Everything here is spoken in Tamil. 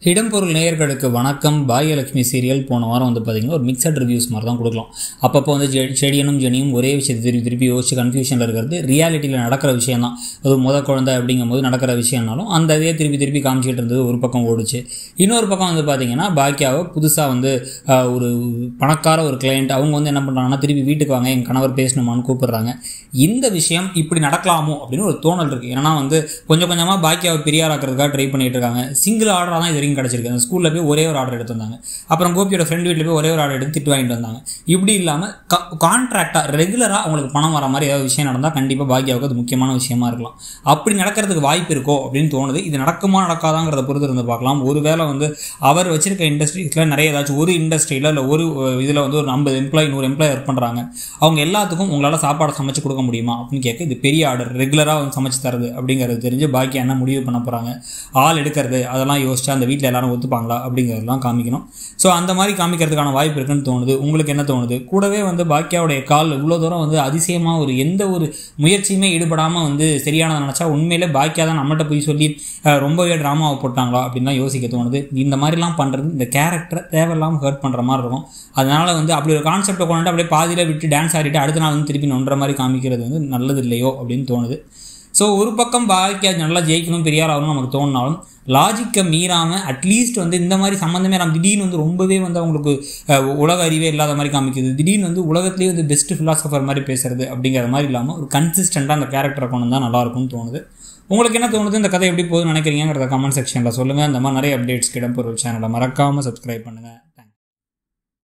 இடம்பொருள் நேயர்களுக்கு வணக்கம் பாகியலட்சுமி சீரியல் போன வாரம் வந்து பார்த்தீங்கன்னா ஒரு மிக்சட் ரிவ்யூஸ் மாதிரி தான் கொடுக்கலாம் அப்பப்போ வந்து ஜெ செடியனும் ஜெனியும் ஒரே விஷயத்தை திருப்பி திருப்பி யோசிச்சு கன்ஃபியூஷனில் இருக்கிறது ரியாலிட்டியில் நடக்கிற விஷயம் தான் அது முத குழந்தை அப்படிங்கும்போது நடக்கிற விஷயம்னாலும் அந்த இதே திருப்பி திருப்பி காமிச்சிட்டு இருந்தது ஒரு பக்கம் ஓடுச்சு இன்னொரு பக்கம் வந்து பார்த்தீங்கன்னா பாக்கியாவை புதுசாக வந்து ஆஹ், ஒரு பணக்கார ஒரு கிளையண்ட் அவங்க வந்து என்ன பண்ணுறாங்கன்னா திருப்பி வீட்டுக்கு வாங்க என் கணவர் பேசணுமான்னு கூப்பிடுறாங்க இந்த விஷயம் இப்படி நடக்கலாமோ அப்படின்னு ஒரு தோணல் இருக்குது ஏன்னா வந்து கொஞ்சம் கொஞ்சமாக பாக்கியாவை பெரியாராக்கிறதுக்காக ட்ரை பண்ணிட்டு இருக்காங்க சிங்கிள் ஆர்டராக தான் இது வரைக்கும் கிடச்சிருக்கு அந்த ஸ்கூலில் போய் ஒரே ஒரு ஆர்டர் எடுத்திருந்தாங்க அப்புறம் கோபியோட ஃப்ரெண்ட் வீட்டில் போய் ஒரே ஒரு ஆர்டர் எடுத்து திட்டு வாங்கிட்டு வந்தாங்க இப்படி இல்லாமல் கான்ட்ராக்டாக ரெகுலராக அவங்களுக்கு பணம் வர மாதிரி ஏதாவது விஷயம் நடந்தால் கண்டிப்பாக பாக்கியாவுக்கு அது முக்கியமான விஷயமா இருக்கலாம் அப்படி நடக்கிறதுக்கு வாய்ப்பு இருக்கோ அப்படின்னு தோணுது இது நடக்குமா நடக்காதாங்கிறத பொறுத்து இருந்து பார்க்கலாம் ஒருவேளை வந்து அவர் வச்சிருக்க இண்டஸ்ட்ரீஸில் நிறைய ஏதாச்சும் ஒரு இண்டஸ்ட்ரியில் இல்லை ஒரு இதில் வந்து ஒரு ஐம்பது எம்ப்ளாய் நூறு எம்ப்ளாய் ஒர்க் பண்ணுறாங்க அவங்க எல்லாத்துக்கும் உங்களால் சாப்பாடு சமைச்சு கொடுக்க முடியுமா அப்படின்னு கேட்க இது பெரிய ஆர்டர் ரெகுலராக வந்து சமைச்சு தருது அப்படிங்கிறது தெரிஞ்சு பாக்கி என்ன முடிவு பண்ண போகிறாங்க ஆள் எடுக்கிறது அதெல்லாம் யோசிச்சா அந்த வீட்டில் எல்லாரும் ஒத்துப்பாங்களா அப்படிங்கிறதெல்லாம் காமிக்கணும் ஸோ அந்த மாதிரி காமிக்கிறதுக்கான வாய்ப்பு இருக்குன்னு தோணுது உங்களுக்கு என்ன தோணுது கூடவே வந்து பாக்கியாவுடைய கால் இவ்வளோ தூரம் வந்து அதிசயமாக ஒரு எந்த ஒரு முயற்சியுமே ஈடுபடாமல் வந்து சரியானதை நினச்சா உண்மையிலே பாக்கியா தான் நம்மகிட்ட போய் சொல்லி அஹ், ரொம்பவே ட்ராமாவை போட்டாங்களா அப்படின்னு தான் யோசிக்க தோணுது இந்த மாதிரிலாம் பண்ணுறது இந்த கேரக்டரை தேவையில்லாமல் ஹர்ட் பண்ணுற மாதிரி இருக்கும் அதனால் வந்து அப்படி ஒரு கான்செப்டை கொண்டு அப்படியே பாதியில் விட்டு டான்ஸ் ஆடிட்டு அடுத்த நாள் வந்து திருப்பி நொன்ற மாதிரி காமிக்கிறது வந்து நல்லது இல்லையோ அப்படின்னு தோணுது ஸோ ஒரு பக்கம் பாக்கியா நல்லா ஜெயிக்கணும் பெரியார் ஆகணும் நமக்கு தோணினாலும் லாஜிக்கை மீறாமல் அட்லீஸ்ட் வந்து இந்த மாதிரி சம்மந்தமே நம்ம திடீர்னு வந்து ரொம்பவே வந்து அவங்களுக்கு அஹ், உலக அறிவே இல்லாத மாதிரி காமிக்குது திடீர்னு வந்து உலகத்திலேயே வந்து பெஸ்ட் ஃபிலாசபர் மாதிரி பேசுறது அப்படிங்கிற மாதிரி இல்லாமல் ஒரு கன்சிஸ்டண்ட்டாக அந்த கேரக்டரை கொண்டு வந்தால் நல்லா இருக்கும்னு தோணுது உங்களுக்கு என்ன தோணுது இந்த கதை எப்படி போகுதுன்னு நினைக்கிறீங்கிறத கமெண்ட் செக்ஷனில் சொல்லுங்கள் இந்த மாதிரி நிறைய அப்டேட்ஸ்க்கு இடம்பொருள் சேனலை மறக்காமல் சப்ஸ்கிரைப் பண்ணுங்கள்